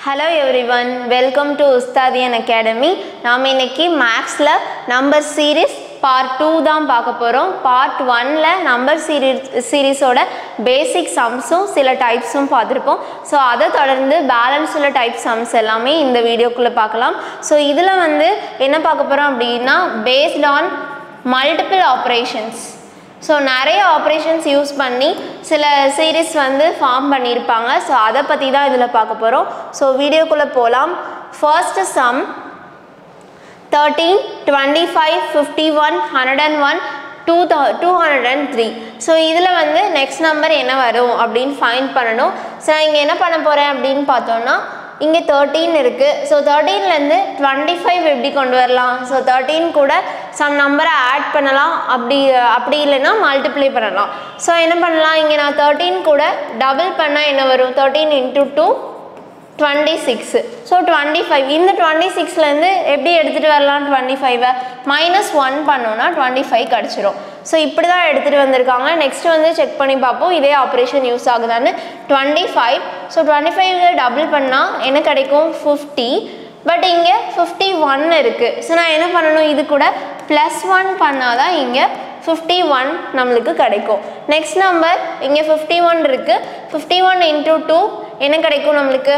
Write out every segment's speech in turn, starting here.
hello everyone welcome to Ustadian academy நாம் இன்னைக்கு மேக்ஸில் நம்பர் சீரிஸ் பார்ட் டூ தான் பார்க்க போகிறோம் பார்ட் ஒனில் நம்பர் சீரீஸ் சீரீஸோட பேசிக் சம்ஸும் சில டைப்ஸும் பார்த்துருப்போம் ஸோ அதை தொடர்ந்து பேலன்ஸ் உள்ள டைப் சம்ஸ் எல்லாமே இந்த வீடியோக்குள்ளே பார்க்கலாம் ஸோ இதில் வந்து என்ன பார்க்க போகிறோம் அப்படின்னா based on multiple operations so நிறைய ஆப்ரேஷன்ஸ் யூஸ் பண்ணி சில சீரீஸ் வந்து ஃபார்ம் பண்ணியிருப்பாங்க ஸோ அதை பற்றி தான் இதில் பார்க்க போகிறோம் ஸோ வீடியோக்குள்ளே போகலாம் first sum thirteen twenty five fifty one hundred and one two தௌ two hundred and three so இதில் வந்து நெக்ஸ்ட் நம்பர் என்ன வரும் அப்படின்னு ஃபைண்ட் பண்ணணும் ஸோ நான் இங்கே என்ன பண்ண போகிறேன் அப்படின்னு பார்த்தோன்னா இங்கே தேர்ட்டீன் இருக்குது ஸோ தேர்ட்டீன்லேருந்து டுவெண்ட்டி ஃபைவ் எப்படி கொண்டு வரலாம் ஸோ தேர்ட்டீன் கூட சம் நம்பரை ஆட் பண்ணலாம் அப்படி அப்படி இல்லைன்னா மல்டிப்ளை பண்ணலாம் ஸோ என்ன பண்ணலாம் இங்கே நான் தேர்ட்டீன் கூட டபுள் பண்ணால் என்ன வரும் thirteen into two twenty six so twenty five இந்த டுவெண்ட்டி சிக்ஸ்லேருந்து எப்படி எடுத்துகிட்டு வரலாம் டுவெண்ட்டி ஃபைவை மைனஸ் ஒன் பண்ணோன்னா டுவெண்ட்டி ஃபைவ் கிடச்சிரும் ஸோ இப்படி தான் எடுத்துகிட்டு வந்திருக்காங்க நெக்ஸ்ட் வந்து செக் பண்ணி பார்ப்போம் இதே ஆப்ரேஷன் யூஸ் ஆகுதான்னு twenty five so twenty five double பண்ணால் என்ன கிடைக்கும் ஃபிஃப்டி பட் இங்கே ஃபிஃப்டி ஒன் இருக்குது ஸோ நான் என்ன பண்ணணும் இது கூட ப்ளஸ் ஒன் பண்ணால் தான் இங்கே ஃபிஃப்டி ஒன் நம்மளுக்கு கிடைக்கும் நெக்ஸ்ட் நம்பர் இங்கே ஃபிஃப்டி ஒன் இருக்குது ஃபிஃப்டி ஒன் இன்ட்டு டூ என்ன கிடைக்கும் நம்மளுக்கு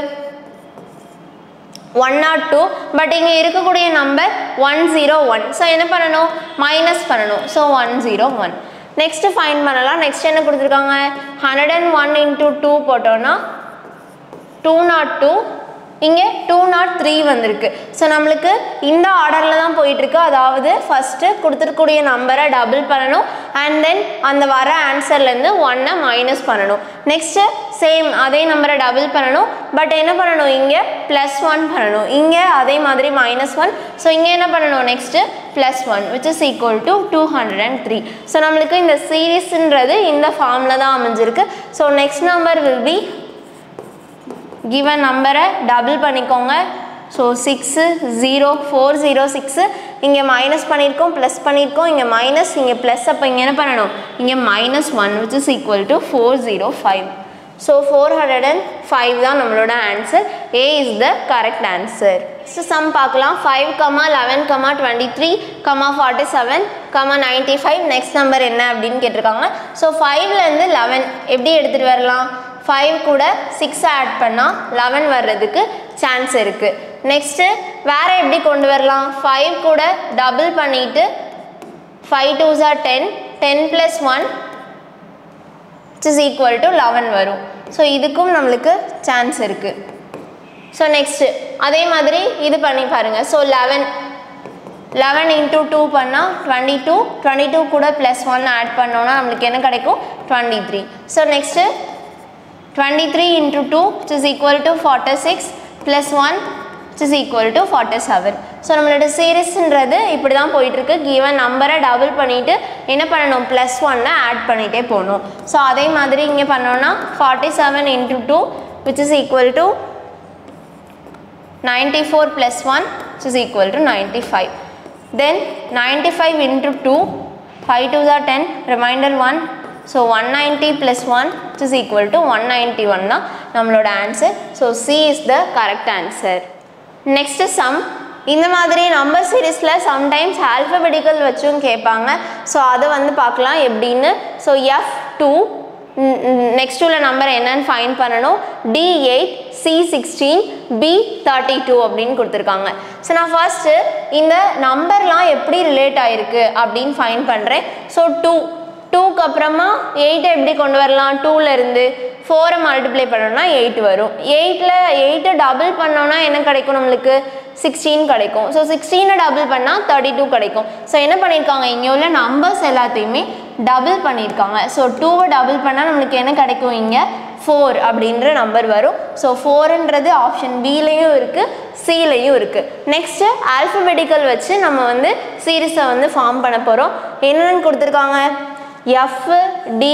ஒன் நாட் டூ பட் இங்கே இருக்கக்கூடிய number one zero one so என்ன பண்ணணும் மைனஸ் பண்ணணும் so one zero one next fine பண்ணலாம் நெக்ஸ்ட் என்ன கொடுத்துருக்காங்க hundred and one into two போட்டோன்னா டூ நாட் டூ இங்கே டூ நாட் த்ரீ வந்திருக்கு ஸோ நம்மளுக்கு இந்த ஆர்டரில் தான் போயிட்டுருக்கு அதாவது ஃபஸ்ட்டு கொடுத்துருக்கூடிய நம்பரை டபுள் பண்ணணும் அண்ட் தென் அந்த வர ஆன்சர்லேருந்து ஒன்னை மைனஸ் பண்ணணும் நெக்ஸ்ட்டு சேம் அதே நம்பரை டபுள் பண்ணணும் பட் என்ன பண்ணணும் இங்கே ப்ளஸ் ஒன் பண்ணணும் இங்கே அதே மாதிரி மைனஸ் ஒன் ஸோ இங்கே என்ன பண்ணணும் next plus one which is equal to two hundred and three so நம்மளுக்கு இந்த சீரீஸ்ன்றது இந்த ஃபார்மில் தான் அமைஞ்சிருக்கு so next number will be given நம்பரை டபுள் பண்ணிக்கோங்க so six zero four zero six இங்கே மைனஸ் பண்ணியிருக்கோம் ப்ளஸ் பண்ணியிருக்கோம் இங்கே மைனஸ் இங்கே ப்ளஸ் அப்போ இங்கே என்ன பண்ணணும் இங்கே minus one which is equal to four zero five so four hundred and five தான் நம்மளோட answer A is the correct answer so sum பார்க்கலாம் five comma eleven comma twenty three comma forty seven comma ninety five next number என்ன அப்படின்னு கேட்டிருக்காங்க so ஃபைவ்லேருந்து eleven எப்படி எடுத்துகிட்டு வரலாம் ஃபைவ் கூட சிக்ஸ் ஆட் பண்ணால் லெவன் வர்றதுக்கு சான்ஸ் இருக்குது நெக்ஸ்ட்டு வேறு எப்படி கொண்டு வரலாம் ஃபைவ் கூட டபுள் பண்ணிவிட்டு ஃபைவ் டூ ஜார் ten ten plus one is equal to eleven வரும் ஸோ இதுக்கும் நம்மளுக்கு சான்ஸ் இருக்குது ஸோ நெக்ஸ்ட்டு அதே மாதிரி இது பண்ணி பாருங்கள் so eleven eleven into two பண்ணால் டுவெண்ட்டி டூ டுவெண்ட்டி டூ கூட ப்ளஸ் ஒன் ஆட் பண்ணோன்னா நம்மளுக்கு என்ன கிடைக்கும் twenty three so next twenty three into two it is equal to forty six plus one it is equal to forty seven so நம்மளோட சீரீஸ்ன்றது இப்படி தான் போயிட்டுருக்கு கிவன் நம்பரை டபுள் பண்ணிவிட்டு என்ன பண்ணணும் ப்ளஸ் ஒன்னை ஆட் பண்ணிகிட்டே போகணும் ஸோ அதே மாதிரி இங்கே பண்ணோன்னா forty seven into two which is equal to ninety four plus one which is equal to ninety five then ninety five into two five two ஜார் ten reminder one so one ninety plus one is equal to one ninety one தான் நம்மளோட answer so C is the correct answer next sum இந்த மாதிரி number சீரீஸில் sometimes alphabetical வச்சும் கேட்பாங்க so அதை வந்து பார்க்கலாம் எப்படின்னு ஸோ எஃப் டூ நெக்ஸ்ட் உள்ள நம்பர் என்னன்னு ஃபைன் பண்ணணும் T eight C sixteen P thirty two அப்படின்னு கொடுத்துருக்காங்க ஸோ நான் ஃபர்ஸ்ட்டு இந்த நம்பர்லாம் எப்படி ரிலேட் ஆகிருக்கு அப்படின்னு ஃபைன் பண்ணுறேன் ஸோ டூ டூக்கு அப்புறமா எயிட்டை எப்படி கொண்டு வரலாம் டூலேருந்து ஃபோரை மல்டிப்ளை பண்ணோம்னா எயிட் வரும் எயிட்டில் எயிட்டை டபுள் பண்ணோன்னா என்ன கிடைக்கும் நம்மளுக்கு சிக்ஸ்டீன் கிடைக்கும் ஸோ சிக்ஸ்டீனை டபுள் பண்ணால் தேர்ட்டி டூ கிடைக்கும் ஸோ என்ன பண்ணியிருக்காங்க இங்கே உள்ள நம்பர்ஸ் எல்லாத்தையுமே டபுள் பண்ணியிருக்காங்க ஸோ டூவை டபுள் பண்ணால் நம்மளுக்கு என்ன கிடைக்கும் இங்கே ஃபோர் அப்படின்ற நம்பர் வரும் ஸோ ஃபோருன்றது ஆப்ஷன் பிலையும் இருக்குது சிலையும் இருக்குது நெக்ஸ்ட்டு ஆல்ஃபபெட்டிக்கல் வச்சு நம்ம வந்து சீரீஸை வந்து ஃபார்ம் பண்ண போகிறோம் என்னென்னு கொடுத்துருக்காங்க F T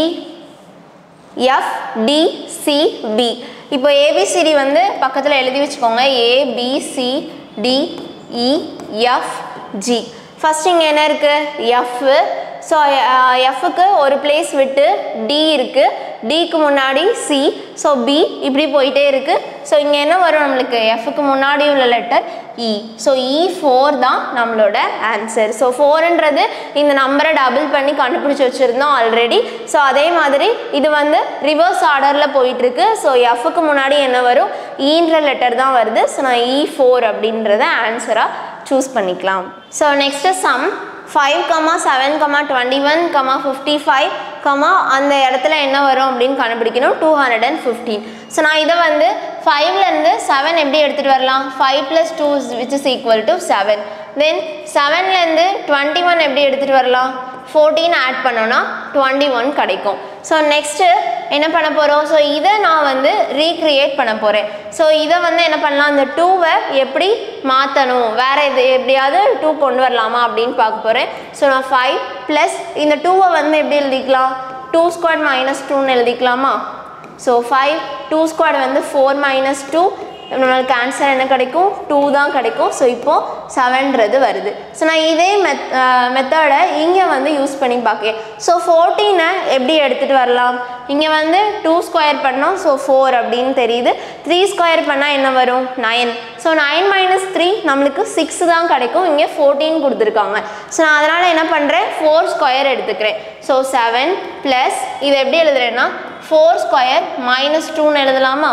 F T C P இப்போ ஏபிசிடி வந்து பக்கத்தில் எழுதி வச்சுக்கோங்க A B C D E F G first இங்கே என்ன இருக்குது எஃப் ஸோ எஃப்க்கு ஒரு பிளேஸ் விட்டு டி இருக்குது டிக்கு முன்னாடி சி ஸோ பி இப்படி போயிட்டே இருக்குது ஸோ இங்கே என்ன வரும் நம்மளுக்கு எஃப்க்கு முன்னாடி உள்ள letter E so E four தான் நம்மளோட ஆன்சர் ஸோ ஃபோருன்றது இந்த நம்பரை டபுள் பண்ணி கண்டுபிடிச்சி வச்சுருந்தோம் ஆல்ரெடி ஸோ அதே மாதிரி இது வந்து ரிவர்ஸ் ஆர்டரில் போயிட்டுருக்கு ஸோ எஃப்க்கு முன்னாடி என்ன வரும் ஈன்ற லெட்டர் தான் வருது ஸோ நான் இ ஃபோர் அப்படின்றத ஆன்சராக சூஸ் பண்ணிக்கலாம் so next sum five comma seven comma twenty one comma fifty five comma அந்த இடத்துல என்ன வரும் அப்படின்னு கண்டுபிடிக்கணும் two hundred and fifteen so நான் இதை வந்து ஃபைவ்லேருந்து செவன் எப்படி எடுத்துகிட்டு வரலாம் five plus two which is equal to seven then செவன்லேருந்து டுவெண்ட்டி ஒன் எப்படி எடுத்துகிட்டு வரலாம் ஃபோர்டீன் ஆட் பண்ணோன்னா டுவெண்ட்டி ஒன் கிடைக்கும் ஸோ நெக்ஸ்ட்டு என்ன பண்ண போகிறோம் ஸோ இதை நான் வந்து ரீக்ரியேட் பண்ண போகிறேன் ஸோ இதை வந்து என்ன பண்ணலாம் அந்த டூவை எப்படி மாற்றணும் வேறு இது எப்படியாவது டூ கொண்டு வரலாமா அப்படின்னு பார்க்க போகிறேன் ஸோ நான் ஃபைவ் ப்ளஸ் இந்த டூவை வந்து எப்படி எழுதிக்கலாம் டூ ஸ்கொயர் மைனஸ் டூன்னு எழுதிக்கலாமா ஸோ ஃபைவ் டூ ஸ்கொயர் வந்து ஃபோர் மைனஸ் டூ நம்மளுக்கு ஆன்சர் என்ன கிடைக்கும் டூ தான் கிடைக்கும் ஸோ இப்போது செவன்றது வருது ஸோ நான் இதே மெத் மெத்தடை இங்கே வந்து யூஸ் பண்ணி பார்க்கேன் ஸோ ஃபோர்டீனை எப்படி எடுத்துகிட்டு வரலாம் இங்கே வந்து டூ ஸ்கொயர் பண்ணோம் ஸோ ஃபோர் அப்படின்னு தெரியுது த்ரீ ஸ்கொயர் பண்ணால் என்ன வரும் nine so nine minus three நம்மளுக்கு சிக்ஸ் தான் கிடைக்கும் இங்கே ஃபோர்டீன் கொடுத்துருக்காங்க ஸோ நான் அதனால் என்ன பண்ணுறேன் ஃபோர் ஸ்கொயர் எடுத்துக்கிறேன் ஸோ செவன் ப்ளஸ் இது எப்படி எழுதுறேன்னா ஃபோர் ஸ்கொயர் மைனஸ் டூன்னு எழுதலாமா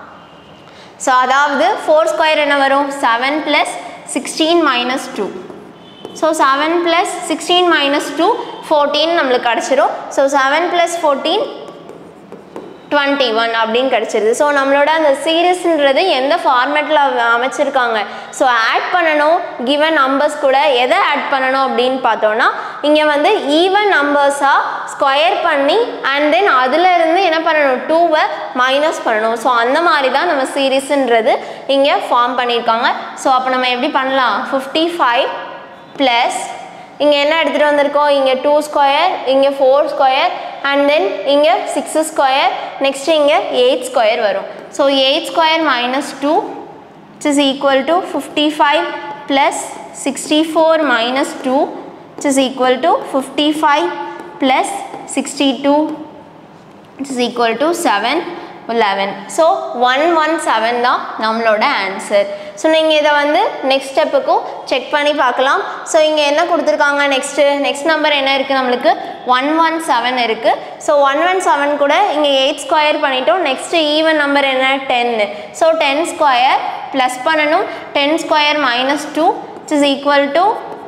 ஸோ அதாவது ஃபோர் ஸ்கொயர் என்ன வரும் seven plus sixteen minus two so seven plus sixteen minus two fourteen நம்மளுக்கு கிடச்சிரும் so seven plus fourteen twenty one அப்படின்னு கிடச்சிருது ஸோ நம்மளோட அந்த சீரீஸ்ன்றது எந்த ஃபார்மேட்டில் அமைச்சிருக்காங்க ஸோ ஆட் பண்ணணும் கிவன் நம்பர்ஸ் கூட எதை ஆட் பண்ணணும் அப்படின்னு பார்த்தோன்னா இங்கே வந்து ஈவன் நம்பர்ஸாக ஸ்கொயர் பண்ணி அண்ட் தென் அதிலிருந்து என்ன பண்ணணும் டூவை மைனஸ் பண்ணணும் ஸோ அந்த மாதிரி தான் நம்ம சீரீஸ்ன்றது இங்கே ஃபார்ம் பண்ணியிருக்காங்க ஸோ அப்போ நம்ம எப்படி பண்ணலாம் ஃபிஃப்டி ஃபைவ் ப்ளஸ் இங்கே என்ன எடுத்துகிட்டு வந்திருக்கோம் இங்கே டூ ஸ்கொயர் இங்கே ஃபோர் ஸ்கொயர் அண்ட் தென் இங்கே சிக்ஸ் ஸ்கொயர் நெக்ஸ்ட் இங்கே எயிட் ஸ்கொயர் வரும் so eight square minus two which is equal to 55 plus 64 minus 2 which is equal to 55 plus 62 which is equal to 7 11 so one one seven தான் நம்மளோட answer so நீங்கள் இதை வந்து next ஸ்டெப்புக்கும் check பண்ணி பார்க்கலாம் so இங்கே என்ன கொடுத்துருக்காங்க நெக்ஸ்ட்டு நெக்ஸ்ட் நம்பர் என்ன இருக்குது நம்மளுக்கு ஒன் ஒன் செவன் இருக்குது ஸோ ஒன் ஒன் செவன் கூட இங்கே எயிட் ஸ்கொயர் பண்ணிட்டோம் நெக்ஸ்ட்டு ஈவன் நம்பர் என்ன டென்னு ஸோ டென் ஸ்கொயர் ப்ளஸ் பண்ணணும் ten square minus two it is equal to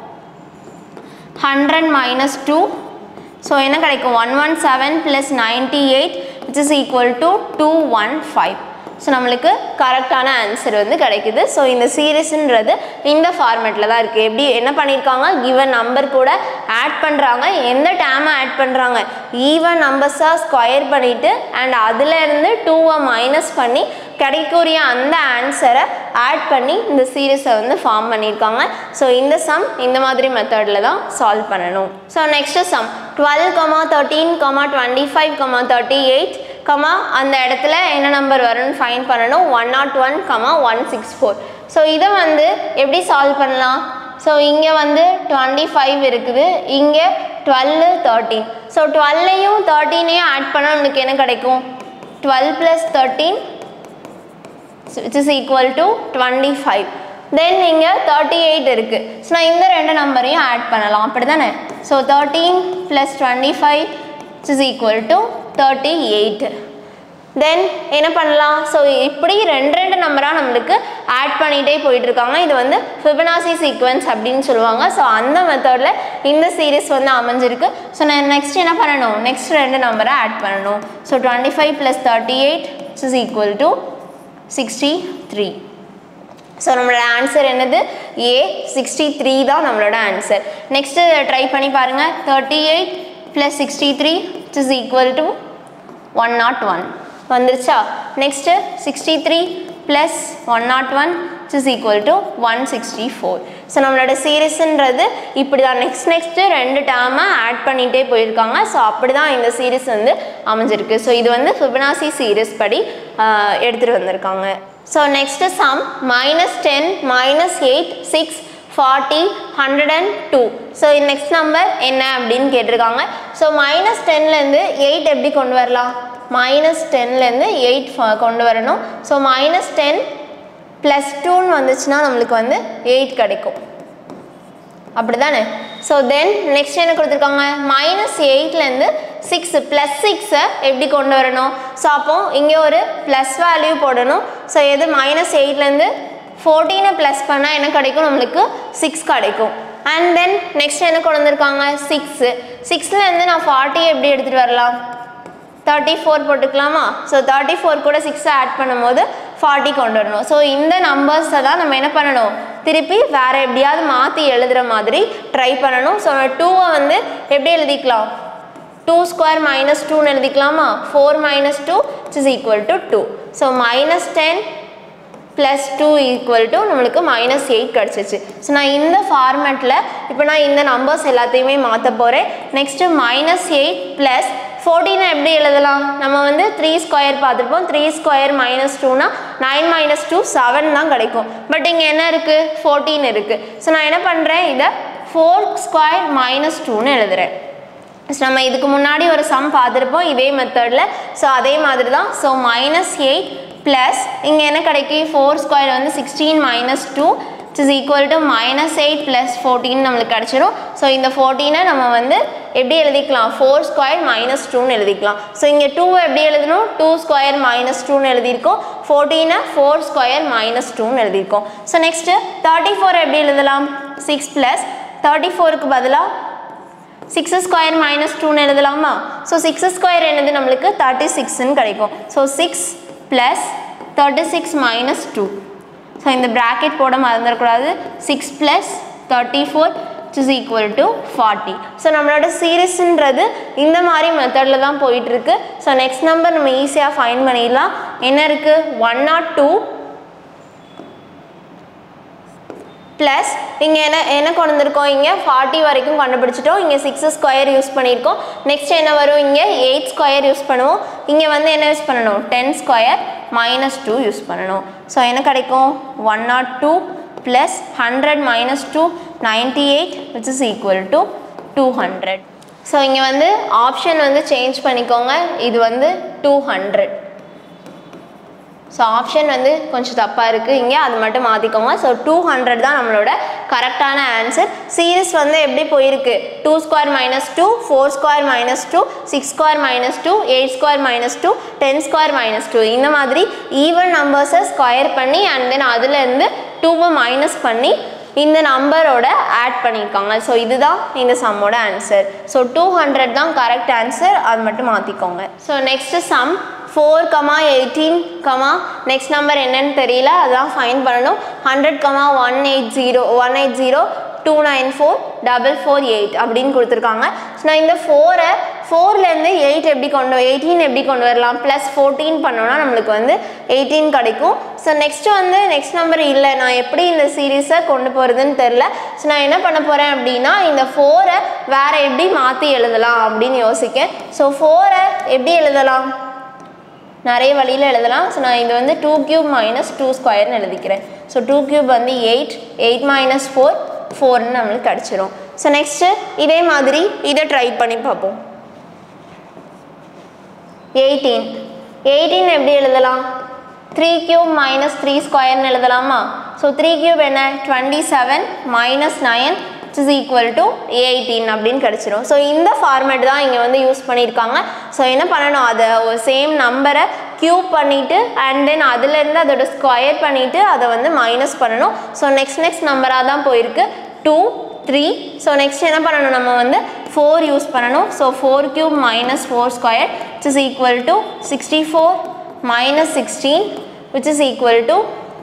hundred minus two so என்ன கிடைக்கும் one one seven plus ninety eight which is equal to two one five so நம்மளுக்கு கரெக்டான answer வந்து கிடைக்குது so இந்த சீரீஸ்ன்றது இந்த ஃபார்மேட்டில் தான் இருக்குது எப்படி என்ன பண்ணியிருக்காங்க கிவன் நம்பர் கூட ஆட் பண்ணுறாங்க எந்த டேமை ஆட் பண்ணுறாங்க ஈவன் நம்பர்ஸாக ஸ்கொயர் பண்ணிவிட்டு அண்ட் அதுலேருந்து டூவை மைனஸ் பண்ணி கிடைக்கக்கூடிய அந்த ஆன்சரை ஆட் பண்ணி இந்த சீரீஸை வந்து ஃபார்ம் பண்ணியிருக்காங்க ஸோ இந்த சம் இந்த மாதிரி மெத்தடில் தான் சால்வ் பண்ணணும் so next sum twelve comma thirteen comma twenty five comma thirty eight comma அந்த இடத்துல என்ன நம்பர் வரும்னு ஃபைன் பண்ணணும் one not one comma one six four so இதை வந்து எப்படி சால்வ் பண்ணலாம் ஸோ இங்கே வந்து டுவெண்ட்டி ஃபைவ் இருக்குது இங்கே டுவெல்லு தேர்ட்டீன் ஸோ டுவெல்லையும் தேர்ட்டீனையும் ஆட் பண்ணால் நமக்கு என்ன கிடைக்கும் twelve plus thirteen which is equal to 25 then இங்கே தேர்ட்டி எயிட் இருக்குது ஸோ நான் இந்த ரெண்டு நம்பரையும் ஆட் பண்ணலாம் அப்படி தானே so thirteen plus twenty five is equal to thirty eight then என்ன பண்ணலாம் ஸோ இப்படி ரெண்டு ரெண்டு நம்பராக நம்மளுக்கு ஆட் பண்ணிகிட்டே போயிட்டு இருக்காங்க இது வந்து ஃபிபனாசி சீக்வன்ஸ் அப்படின்னு சொல்லுவாங்க ஸோ அந்த மெத்தடில் இந்த சீரிஸ் வந்து அமைஞ்சிருக்கு ஸோ நான் நெக்ஸ்ட் என்ன பண்ணணும் நெக்ஸ்ட் ரெண்டு நம்பரை ஆட் பண்ணணும் so twenty five plus thirty eight is equal to sixty three so நம்மளோட ஆன்சர் என்னது ஏ சிக்ஸ்டி த்ரீ தான் நம்மளோட ஆன்சர் நெக்ஸ்ட்டு ட்ரை பண்ணி பாருங்கள் thirty eight plus sixty three is equal to one not one வந்துருச்சா next sixty three plus one not one is equal to one sixty four so நம்மளோட சீரீஸுன்றது இப்படி தான் next next ரெண்டு டேர்மை ஆட் பண்ணிகிட்டே போயிருக்காங்க ஸோ அப்படி தான் இந்த சீரீஸ் வந்து அமைஞ்சிருக்கு ஸோ இது வந்து ஃபிபனாசி சீரீஸ் படி எடுத்துகிட்டு வந்திருக்காங்க so next sum minus ten minus eight six forty hundred and two so next number என்ன அப்படின்னு கேட்டிருக்காங்க ஸோ மைனஸ் டென்லேருந்து எயிட் எப்படி கொண்டு வரலாம் மைனஸ் டென்லேருந்து எயிட் கொண்டு வரணும் ஸோ மைனஸ் டென் ப்ளஸ் டூன்னு வந்துச்சுன்னா நம்மளுக்கு வந்து எயிட் கிடைக்கும் அப்படி தானே ஸோ தென் நெக்ஸ்ட் என்ன கொடுத்துருக்காங்க மைனஸ் எயிட்லேருந்து சிக்ஸ் ப்ளஸ் சிக்ஸை எப்படி கொண்டு வரணும் ஸோ அப்போ இங்கே ஒரு ப்ளஸ் வேல்யூ போடணும் ஸோ எது மைனஸ் எயிட்லேருந்து ஃபோர்டீனை ப்ளஸ் பண்ணால் என்ன கிடைக்கும் நம்மளுக்கு சிக்ஸ் கிடைக்கும் அண்ட் தென் நெக்ஸ்ட் என்ன கொண்டு வந்திருக்காங்க சிக்ஸு சிக்ஸ்லேருந்து நான் ஃபார்ட்டி எப்படி எடுத்துகிட்டு வரலாம் தேர்ட்டி ஃபோர் போட்டுக்கலாமா ஸோ தேர்ட்டி ஃபோர் கூட சிக்ஸை ஆட் பண்ணும்போது ஃபார்ட்டி கொண்டு வரணும் ஸோ இந்த நம்பர்ஸை தான் நம்ம என்ன பண்ணணும் திருப்பி வேறு எப்படியாவது மாற்றி எழுதுகிற மாதிரி ட்ரை பண்ணணும் ஸோ டூவை வந்து எப்படி எழுதிக்கலாம் டூ ஸ்கொயர் மைனஸ் டூன்னு எழுதிக்கலாமா four minus two is equal to two so minus ten plus two equal to நம்மளுக்கு மைனஸ் எயிட் கிடச்சிச்சு ஸோ நான் இந்த ஃபார்மேட்டில் இப்போ நான் இந்த நம்பர்ஸ் எல்லாத்தையுமே மாற்ற போகிறேன் நெக்ஸ்ட்டு மைனஸ் எயிட் ப்ளஸ் ஃபோர்டீனை எப்படி எழுதலாம் நம்ம வந்து த்ரீ ஸ்கொயர் பார்த்துருப்போம் த்ரீ ஸ்கொயர் மைனஸ் டூனா நைன் மைனஸ் டூ செவன் தான் கிடைக்கும் பட் இங்கே என்ன இருக்குது ஃபோர்டீன் இருக்குது ஸோ நான் என்ன பண்ணுறேன் இதை ஃபோர் ஸ்கொயர் மைனஸ் டூன்னு எழுதுகிறேன் ஸோ நம்ம இதுக்கு முன்னாடி ஒரு சம் பார்த்துருப்போம் இதே மெத்தடில் ஸோ அதே மாதிரி தான் ஸோ மைனஸ் எயிட் ப்ளஸ் இங்கே என்ன கிடைக்கும் ஃபோர் ஸ்கொயர் வந்து sixteen minus two is equal to minus eight plus fourteen நம்மளுக்கு கிடச்சிரும் ஸோ இந்த ஃபோர்டீனை நம்ம வந்து எப்படி எழுதிக்கலாம் ஃபோர் ஸ்கொயர் மைனஸ் டூன்னு எழுதிக்கலாம் ஸோ இங்கே டூவை எப்படி எழுதணும் டூ ஸ்கொயர் மைனஸ் டூன்னு எழுதியிருக்கோம் ஃபோர்டீனை ஃபோர் ஸ்கொயர் மைனஸ் டூன்னு எழுதியிருக்கோம் ஸோ நெக்ஸ்ட்டு தேர்ட்டி ஃபோர் எப்படி எழுதலாம் சிக்ஸ் ப்ளஸ் தேர்ட்டி ஃபோருக்கு பதிலாக சிக்ஸ் ஸ்கொயர் மைனஸ் டூன்னு எழுதலாமா ஸோ சிக்ஸ் ஸ்கொயர் என்னது நம்மளுக்கு தேர்ட்டி சிக்ஸ்ன்னு கிடைக்கும் so six plus thirty six minus two so இந்த ப்ராக்கெட் போட மறந்துடக்கூடாது six plus thirty four is equal to forty so நம்மளோட சீரீஸ்ன்றது இந்த மாதிரி மெத்தடில் தான் போயிட்டுருக்கு ஸோ நெக்ஸ்ட் நம்பர் நம்ம ஈஸியாக ஃபைன் பண்ணிடலாம் என்ன இருக்குது ஒன் நாட் டூ ப்ளஸ் இங்கே என்ன என்ன கொண்டு வந்திருக்கோம் இங்கே ஃபார்ட்டி வரைக்கும் கண்டுபிடிச்சிட்டோம் இங்கே சிக்ஸ் ஸ்கொயர் யூஸ் பண்ணியிருக்கோம் நெக்ஸ்ட் என்ன வரும் இங்கே எயிட் ஸ்கொயர் யூஸ் பண்ணுவோம் இங்கே வந்து என்ன யூஸ் பண்ணணும் ten square minus two use பண்ணணும் ஸோ என்ன கிடைக்கும் one not two plus hundred minus two ninety eight which is equal to two hundred so இங்கே வந்து ஆப்ஷன் வந்து சேஞ்ச் பண்ணிக்கோங்க இது வந்து டூ ஹண்ட்ரட் ஸோ ஆப்ஷன் வந்து கொஞ்சம் தப்பாக இருக்குது இங்கே அது மட்டும் மாற்றிக்கோங்க ஸோ டூ ஹண்ட்ரட் தான் நம்மளோட கரெக்டான ஆன்சர் சீரிஸ் வந்து எப்படி போயிருக்கு two square minus two four square minus two six square minus two eight square minus two ten square minus two இந்த மாதிரி ஈவன் நம்பர்ஸை ஸ்கொயர் பண்ணி அண்ட் தென் அதுலேருந்து டூவை மைனஸ் பண்ணி இந்த நம்பரோட ஆட் பண்ணியிருக்காங்க ஸோ இதுதான் இந்த சம்மோட ஆன்சர் ஸோ டூ ஹண்ட்ரட் தான் கரெக்ட் ஆன்சர் அது மட்டும் மாற்றிக்கோங்க so next sum four comma eighteen comma next number என்னன்னு தெரியல அதான் ஃபைன் பண்ணணும் hundred comma one eight zero one eight zero two nine four double four eight அப்படின்னு கொடுத்துருக்காங்க ஸோ நான் இந்த ஃபோரை ஃபோர்லேருந்து எயிட் எப்படி கொண்டு எயிட்டீன் எப்படி கொண்டு வரலாம் ப்ளஸ் ஃபோர்டீன் பண்ணோன்னா நம்மளுக்கு வந்து எயிட்டீன் கிடைக்கும் ஸோ நெக்ஸ்ட் வந்து நெக்ஸ்ட் நம்பர் இல்லை நான் எப்படி இந்த சீரீஸை கொண்டு போகிறதுன்னு தெரில ஸோ நான் என்ன பண்ண போகிறேன் அப்படின்னா இந்த ஃபோரை வேறு எப்படி மாற்றி எழுதலாம் அப்படின்னு யோசிக்கேன் ஸோ ஃபோரை எப்படி எழுதலாம் நிறைய வழியில் எழுதலாம் ஸோ நான் இது வந்து டூ கியூப் மைனஸ் டூ ஸ்கொயர்னு எழுதிக்கிறேன் ஸோ டூ கியூப் வந்து எயிட் எயிட் மைனஸ் ஃபோர் ஃபோர்னு நம்மளுக்கு கிடச்சிரும் ஸோ நெக்ஸ்ட்டு இதே மாதிரி இதை ட்ரை பண்ணி பார்ப்போம் எயிட்டீன் எயிட்டீன் எப்படி எழுதலாம் த்ரீ கியூப் மைனஸ் த்ரீ ஸ்கொயர்னு எழுதலாமா ஸோ த்ரீ கியூப் என்ன twenty seven minus nine is equal to eighteen அப்படின்னு கிடச்சிரும் ஸோ இந்த ஃபார்மேட் தான் இங்கே வந்து யூஸ் பண்ணியிருக்காங்க ஸோ என்ன பண்ணணும் அதை ஒரு சேம் நம்பரை க்யூப் பண்ணிவிட்டு அண்ட் தென் அதுலேருந்து அதோட ஸ்கொயர் பண்ணிவிட்டு அதை வந்து மைனஸ் பண்ணணும் ஸோ நெக்ஸ்ட் நெக்ஸ்ட் நம்பராக தான் போயிருக்கு டூ த்ரீ ஸோ நெக்ஸ்ட் என்ன பண்ணணும் நம்ம வந்து ஃபோர் யூஸ் பண்ணணும் so four cube minus four square which is equal to sixty four minus sixteen which is equal to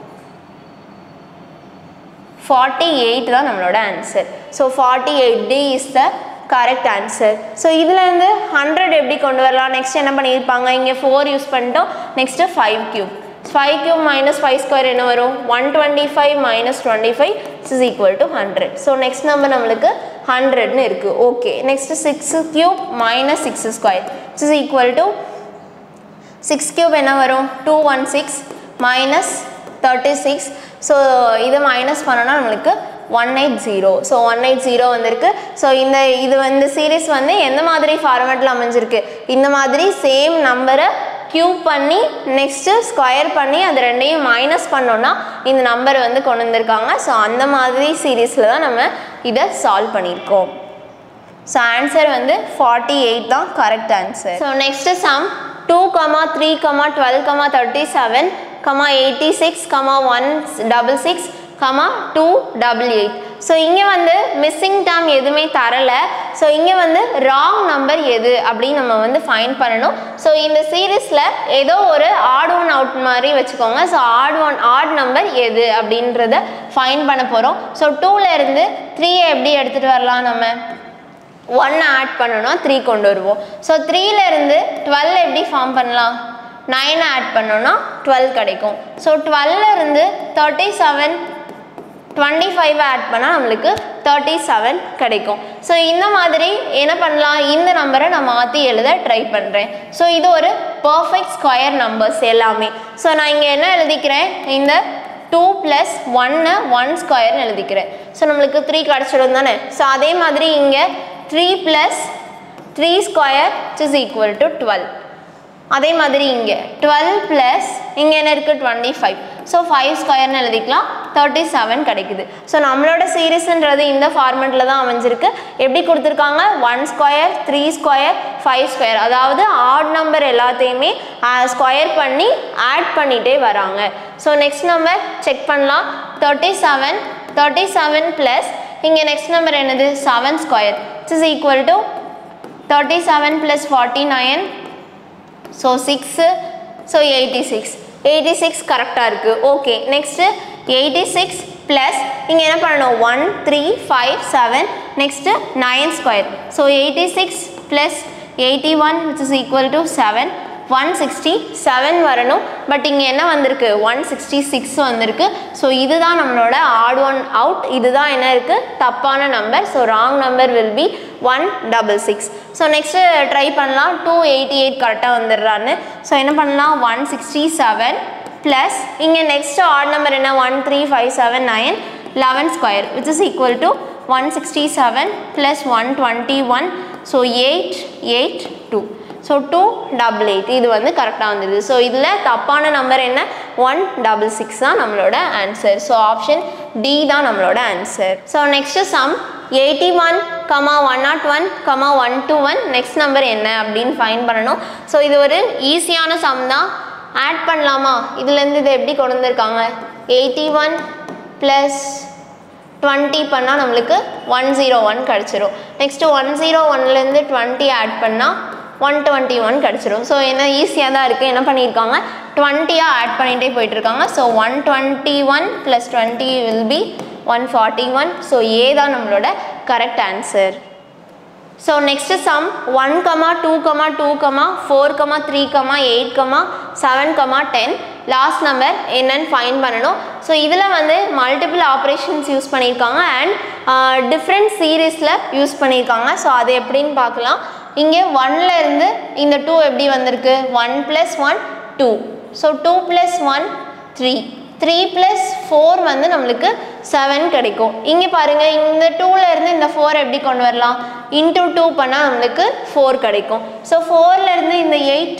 forty eight தான் நம்மளோட answer so forty eight D is the correct answer so இதுலேருந்து hundred எப்படி கொண்டு வரலாம் next என்ன பண்ணியிருப்பாங்க இங்கே four use பண்ணிட்டோம் next five cube five cube minus five square என்ன வரும் one twenty five minus twenty five is equal to hundred so next number நம்மளுக்கு ஹண்ட்ரட்னு இருக்குது okay next six cube minus six square is equal to six cube என்ன வரும் two one six minus thirty six so இதை minus பண்ணோன்னா நம்மளுக்கு one eight zero so one eight zero வந்திருக்கு so இந்த இது வந்து சீரீஸ் வந்து எந்த மாதிரி ஃபார்மேட்டில் அமைஞ்சிருக்கு இந்த மாதிரி சேம் நம்பரை க்யூப் பண்ணி நெக்ஸ்ட்டு ஸ்கொயர் பண்ணி அது ரெண்டையும் மைனஸ் பண்ணோன்னா இந்த நம்பர் வந்து கொண்டு வந்திருக்காங்க ஸோ அந்த மாதிரி சீரீஸில் தான் நம்ம இதை சால்வ் பண்ணியிருக்கோம் ஸோ ஆன்சர் வந்து ஃபார்ட்டி எயிட் தான் correct answer so next sum two comma three comma twelve comma thirty seven comma eighty six comma one double six comma two double eight so இங்கே வந்து மிஸ்ஸிங் டேம் எதுவுமே தரலை so இங்கே வந்து wrong number எது அப்படின்னு நம்ம வந்து ஃபைண்ட் பண்ணணும் ஸோ இந்த சீரீஸில் ஏதோ ஒரு ஆட் ஒன் அவுட் மாதிரி வச்சுக்கோங்க so odd one odd number எது அப்படின்றத ஃபைண்ட் பண்ண போகிறோம் ஸோ டூலேருந்து த்ரீயை எப்படி எடுத்துகிட்டு வரலாம் நம்ம ஒன் ஆட் பண்ணணும் த்ரீ கொண்டு வருவோம் ஸோ த்ரீலேருந்து டுவெல் எப்படி ஃபார்ம் பண்ணலாம் நைன் ஆட் பண்ணோன்னா டுவெல் கிடைக்கும் ஸோ டுவெல்லேருந்து thirty seven twenty five add பண்ணால் நம்மளுக்கு தேர்ட்டி செவன் கிடைக்கும் ஸோ இந்த மாதிரி என்ன பண்ணலாம் இந்த நம்பரை நான் மாற்றி எழுத ட்ரை பண்ணுறேன் ஸோ இது ஒரு பர்ஃபெக்ட் ஸ்கொயர் நம்பர்ஸ் எல்லாமே ஸோ நான் இங்கே என்ன எழுதிக்கிறேன் இந்த டூ ப்ளஸ் ஒன்று ஒன் ஸ்கொயர்னு எழுதிக்கிறேன் ஸோ நம்மளுக்கு த்ரீ கிடச்சிடும் தானே ஸோ அதே மாதிரி இங்கே three plus three square is equal to twelve அதே மாதிரி இங்கே டுவெல் ப்ளஸ் இங்கே என்ன இருக்குது டுவெண்ட்டி ஃபைவ் ஸோ ஃபைவ் ஸ்கொயர்னு எழுதிக்கலாம் தேர்ட்டி செவன் கிடைக்குது ஸோ நம்மளோட சீரீஸ்ன்றது இந்த ஃபார்மெட்டில் தான் அமைஞ்சிருக்கு எப்படி கொடுத்துருக்காங்க one square three square five square அதாவது ஆட் நம்பர் எல்லாத்தையுமே ஸ்கொயர் பண்ணி ஆட் பண்ணிகிட்டே வராங்க ஸோ நெக்ஸ்ட் நம்பர் செக் பண்ணலாம் thirty seven thirty seven plus இங்கே நெக்ஸ்ட் நம்பர் என்னது seven square is equal to thirty seven plus forty nine so six so eighty six eighty six கரெக்டாக இருக்குது okay next eighty six plus இங்கே என்ன பண்ணணும் one three five seven next nine square so eighty six plus eighty one which is equal to seven one sixty seven வரணும் but இங்கே என்ன வந்திருக்கு one sixty six வந்திருக்கு ஸோ இதுதான் நம்மளோட ஆட் ஒன் அவுட் இதுதான் என்ன இருக்குது தப்பான நம்பர் so wrong number will be one double six so next try பண்ணலாம் டூ எயிட்டி எயிட் கரெக்டாக வந்துடுறான்னு ஸோ என்ன பண்ணலாம் ஒன் சிக்ஸ்டி செவன் ப்ளஸ் இங்கே நெக்ஸ்ட் ஆட் நம்பர் என்ன one three five seven nine eleven square which is equal to one sixty seven plus one twenty one so eight eight two so two double eight இது வந்து கரெக்டாக வந்துடுது so இதில் தப்பான number என்ன one double six தான் நம்மளோட answer so option D தான் நம்மளோட answer so next sum eighty one comma one not one comma one two one next number என்ன அப்படின்னு ஃபைன் பண்ணணும் ஸோ இது ஒரு ஈஸியான சம் தான் ஆட் பண்ணலாமா இதுலேருந்து இதை எப்படி கொண்டு வந்திருக்காங்க எயிட்டி ஒன் ப்ளஸ் டுவெண்ட்டி பண்ணால் நம்மளுக்கு ஒன் ஜீரோ ஒன் கிடச்சிரும் நெக்ஸ்ட்டு ஒன் ஜீரோ ஒன்லேருந்து டுவெண்ட்டி ஆட் பண்ணால் ஒன் டுவெண்ட்டி ஒன் கிடச்சிரும் ஸோ என்ன ஈஸியாக தான் இருக்குது என்ன பண்ணியிருக்காங்க டுவெண்ட்டியாக ஆட் பண்ணிகிட்டே போயிட்டுருக்காங்க so one twenty one plus twenty will be one forty one so A தான் நம்மளோட correct answer so next sum one comma two comma two comma four comma three comma eight comma seven comma ten last number என்னன்னு fine பண்ணணும் so இதில் வந்து multiple operations use பண்ணியிருக்காங்க and different சீரீஸில் use பண்ணியிருக்காங்க so அது எப்படின்னு பார்க்கலாம் இங்கே ஒன்ல இருந்து இந்த டூ எப்படி வந்திருக்கு one plus one two so two plus one three three plus four வந்து நம்மளுக்கு செவன் கிடைக்கும் இங்கே பாருங்கள் இந்த டூவில் இருந்து இந்த ஃபோர் எப்படி கொண்டு வரலாம் இன்டூ டூ பண்ணால் நம்மளுக்கு ஃபோர் கிடைக்கும் ஸோ ஃபோர்லேருந்து இந்த எயிட்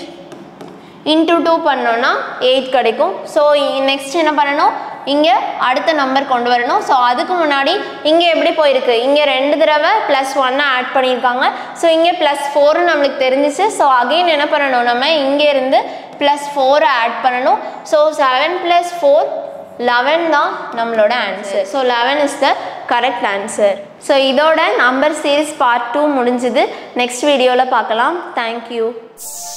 இன்டூ டூ பண்ணோன்னா எயிட் கிடைக்கும் ஸோ நெக்ஸ்ட் என்ன பண்ணணும் இங்கே அடுத்த நம்பர் கொண்டு வரணும் ஸோ அதுக்கு முன்னாடி இங்கே எப்படி போயிருக்கு இங்கே ரெண்டு தடவை ப்ளஸ் ஒன்னை ஆட் பண்ணியிருக்காங்க ஸோ இங்கே ப்ளஸ் ஃபோர்னு நம்மளுக்கு தெரிஞ்சிச்சு ஸோ அகெயின் என்ன பண்ணணும் நம்ம இங்கே இருந்து ப்ளஸ் ஃபோரை ஆட் பண்ணணும் so seven plus four eleven தான் நம்மளோட answer so eleven is the correct answer so இதோட நம்பர் சீரிஸ் பார்ட் டூ முடிஞ்சுது நெக்ஸ்ட் வீடியோவில் பார்க்கலாம் தேங்க்யூ